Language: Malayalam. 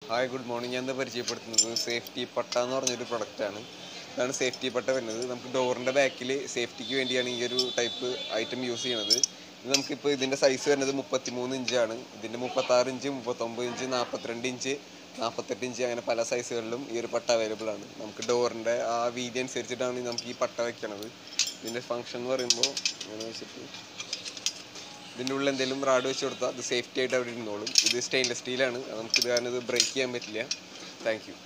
ഹായ് ഗുഡ് മോർണിംഗ് ഞാൻ എന്താ പരിചയപ്പെടുത്തുന്നത് സേഫ്റ്റി പട്ട എന്ന് പറഞ്ഞൊരു പ്രൊഡക്റ്റാണ് ഇതാണ് സേഫ്റ്റി പട്ട വരുന്നത് നമുക്ക് ഡോറിൻ്റെ ബാക്കിൽ സേഫ്റ്റിക്ക് വേണ്ടിയാണ് ഈ ഒരു ടൈപ്പ് ഐറ്റം യൂസ് ചെയ്യണത് ഇത് നമുക്കിപ്പോൾ ഇതിൻ്റെ സൈസ് വരുന്നത് മുപ്പത്തിമൂന്ന് ഇഞ്ചാണ് ഇതിൻ്റെ മുപ്പത്താറ് ഇഞ്ച് മുപ്പത്തൊമ്പത് ഇഞ്ച് നാൽപ്പത്തിരണ്ട് ഇഞ്ച് നാൽപ്പത്തെട്ട് ഇഞ്ച് അങ്ങനെ പല സൈസുകളിലും ഈ ഒരു പട്ട അവൈലബിൾ ആണ് നമുക്ക് ഡോറിൻ്റെ ആ വീതി അനുസരിച്ചിട്ടാണ് നമുക്ക് ഈ പട്ട വെക്കണത് ഇതിൻ്റെ ഫങ്ഷൻ എന്ന് പറയുമ്പോൾ അങ്ങനെ വെച്ചിട്ട് ഇതിൻ്റെ ഉള്ളിൽ എന്തെങ്കിലും റാഡ് വെച്ച് കൊടുത്താൽ അത് സേഫ്റ്റി ആയിട്ട് അവിടെ ഇരുന്നോളും ഇത് സ്റ്റെയിൻലെസ് സ്റ്റീലാണ് നമുക്ക് ഇത് കാരണം ഇത് ബ്രേക്ക് ചെയ്യാൻ പറ്റില്ല താങ്ക് യു